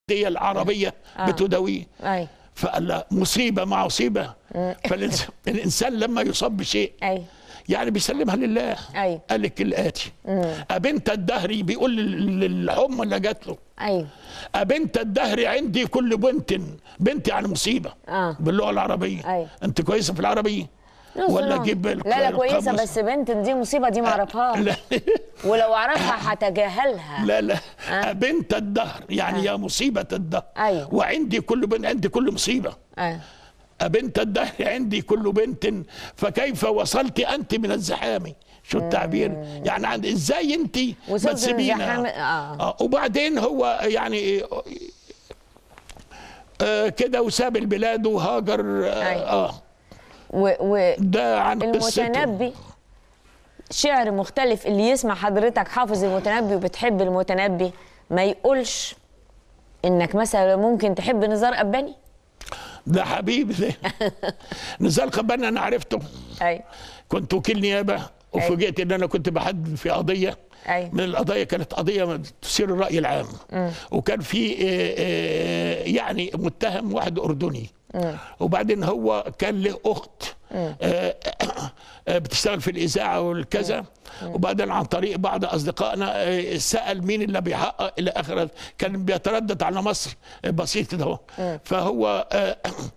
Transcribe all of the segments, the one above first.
هي العربيه آه. بتداويه اي فقال لا مصيبه مع مصيبه فالانسان لما يصاب بشيء اي يعني بيسلمها لله أيوة. قال لك الاتي ابنت الدهري بيقول لل- للحمى اللي جات له اي ابنت الدهر عندي كل بنت بنت يعني مصيبه آه. باللغه العربيه أيوة. انت كويسه في العربيه نص ولا نص. اجيب الق- لا لا كويسه القاموس؟ بس بنت دي مصيبه دي ما اعرفهاش لا ولو اعرفها هتجاهلها لا لا بنت الدهر يعني يا مصيبه الدهر أيوة. وعندي كل بنت عندي كل مصيبه اي أبنت الدهر عندي كل بنت فكيف وصلت أنت من الزحام شو التعبير يعني عند ازاي انت وصلت ما تسيبينا للزحام- آه. آه. وبعدين هو يعني آه كده وساب البلاد وهاجر آه, أيوة. آه و... و... ده عن قصته المتنبي شعر مختلف اللي يسمع حضرتك حافظ المتنبي وبتحب المتنبي ما يقولش انك مثلا ممكن تحب نزار قباني ده حبيبي ده نزال قباني انا عرفته اي كنت وكيل نيابه وفوجئت ان انا كنت بحدد في قضيه أي. من القضايا كانت قضيه تثير الراي العام وكان في آه، آه، يعني متهم واحد اردني وبعدين هو كان له اخت آه، آه، بتشتغل في الاذاعه والكذا وبعدين عن طريق بعض اصدقائنا آه، سال مين اللي بيحقق الى اخره كان بيتردد على مصر آه، بسيط ده هو. فهو آه،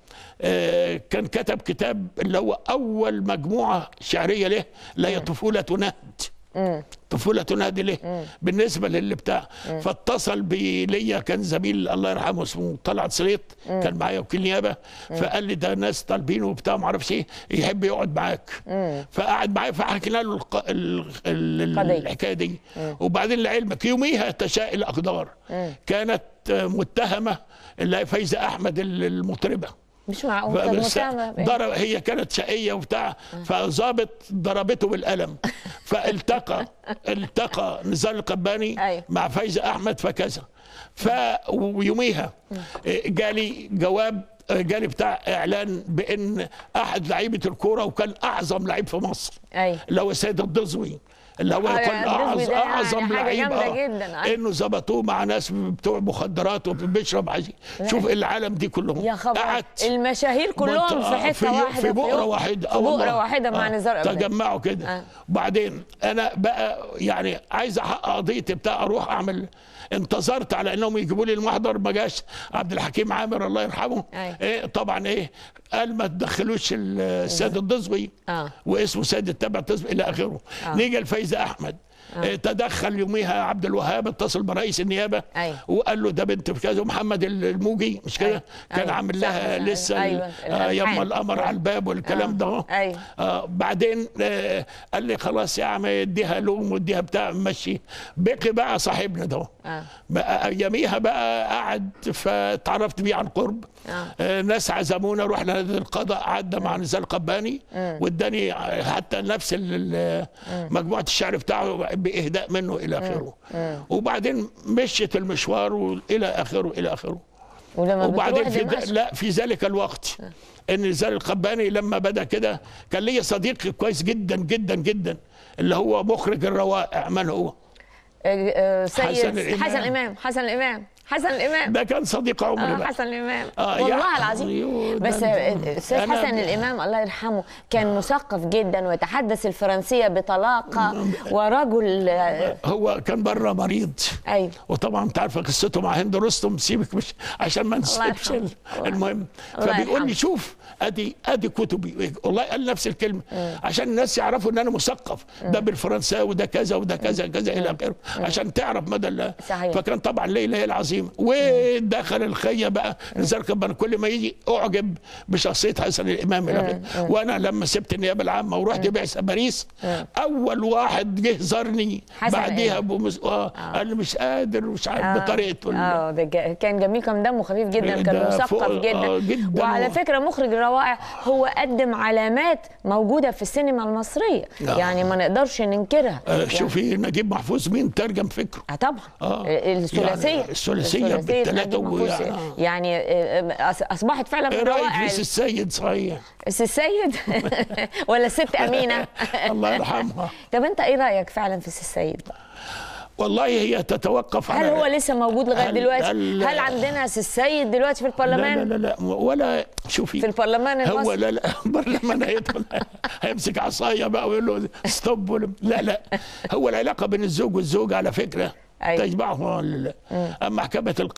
آه، كان كتب كتاب اللي هو اول مجموعه شعريه له لا هي طفوله نهد طفولة نادي ليه بالنسبة للي بتاع فاتصل بي ليا كان زميل الله يرحمه اسمه طلعت سليط كان معايا وكيل نيابة فقال لي ده ناس طالبينه وبتاع ما اعرفش ايه يحب يقعد معاك فقعد معايا فحكينا له الق... ال... ال... قضية. الحكاية دي وبعدين لعلمك يوميها تشاء الأقدار كانت آه، متهمة اللي هي فايزة أحمد المطربة مش معقول طب بس متهمة بإيه؟ ضرب هي كانت شقيه وبتاع فظابط ضربته بالقلم فالتقى التقى نزار القباني أيوة. مع فايزه احمد فكذا ف ويوميها جالي جواب جالي بتاع اعلان بان احد لعيبه الكوره وكان اعظم لعيب في مصر أيوة. اللي هو سيد الدزوي اللي هو آه، يكون الدزوي ده اعظم يعني اعظم حاجة لعيب جامدة آه. جدا، أيوة. انه ظبطوه مع ناس بتوع مخدرات وبيشرب حاجه شوف العالم دي كلهم يا خبر قعدت المشاهير كلهم في منطقة- حته في يو- واحده في بؤره يوم. واحده في بؤره واحده مع نزار قباني تجمعوا كده آه. وبعدين انا بقى يعني عايز احقق قضيتي بتاع اروح اعمل انتظرت على انهم يجيبوا لي المحضر ما جاش عبد الحكيم عامر الله يرحمه أي. إيه طبعا ايه قال ما تدخلوش ال- السيد الدزوي آه. واسمه سيد التبع الدزوي الى اخره آه. نيجي لفايزه احمد إيه تدخل يوميها عبد الوهاب اتصل برئيس النيابه أي. وقال له ده بنت في كذا ومحمد الموجي مش أي. كده كان أي. عامل صح، لها صح. لسه أيوة. آه يما الألحان. القمر على الباب والكلام آه. ده اهو أيوة. آه بعدين آه قال لي خلاص يا عم اديها لوم واديها بتاع مشي بقي بقى صاحبنا ده آه. بقى اياميها بقى قعد فتعرفت بيه عن قرب آه. آه ناس عزمونا رحنا نادي القضاء قعدنا مع نزال قباني واداني حتى نفس ال- ال- مجموعه الشعر بتاعه باهداء منه الى اخره وبعدين مشيت المشوار والى اخره الى اخره ولما وبعدين بتروح في دمشق ذ- لا في ذلك الوقت ان نزار القباني لما بدا كده كان ليا صديق كويس جدا جدا جدا اللي هو مخرج الروائع من هو آه، آه، سيد حسن الإمام. حسن الامام حسن الامام حسن الامام ده كان صديق عمري اه بقى حسن الامام آه، والله يعني العظيم أيوه، ده بس أنت- آه، استاذ أنا- حسن الامام الله يرحمه كان مثقف جدا ويتحدث الفرنسيه بطلاقه ورجل آه، هو كان بره مريض ايوه وطبعا انت عارفه قصته مع هند رستم سيبك مش عشان ما نسيبش يرحمه. ال- الله- المهم الله فبيقول يرحمه. لي شوف ادي ادي كتبي والله قال نفس الكلمه عشان الناس يعرفوا ان انا مثقف ده بالفرنساوي وده كذا وده كذا كذا الى اخره عشان تعرف مدى ال- صحيح. فكان طبعا ليله هي العظيمه ودخل الخيه بقى نزار كبان كل ما يجي اعجب بشخصيه حسن الامام الى اخره وانا لما سبت النيابه العامه ورحت بعثه باريس اول واحد جه زارني حسن بعديها الإمام. ابو مس... آه. قال لي مش قادر مش عارف آه. بطريقته ال- اه ده جا- كان جميل كان دمه خفيف جدا كان ده مثقف فوق- جدا. آه، جداً. وعلى فكره مخرج الروائع هو قدم علامات موجوده في السينما المصريه آه. يعني ما نقدرش ننكرها آه يعني شوفي نجيب محفوظ مين ترجم فكره اه طبعا آه. الثلاثيه يعني الثلاثية بالتلاتة نجيب و- محفوظ. آه. يعني آه، أص- اصبحت فعلا من ايه رايك الروائع في السيد صحيح السي السيد ولا الست امينه الله يرحمها طب انت ايه رايك فعلا في السي السيد بقى؟ والله هي تتوقف هل على هو لسه موجود لغايه هل- دلوقتي هل- هل عندنا سي السيد دلوقتي في لا البرلمان لا لا لا ولا شوفي في البرلمان هو المصري لا لا برلمان هيدخل هيمسك عصايه بقى ويقول له ستوب ولا- لا لا هو العلاقه بين الزوج والزوجه على فكره أيوة. تجمعهم ولا لا اما محكمه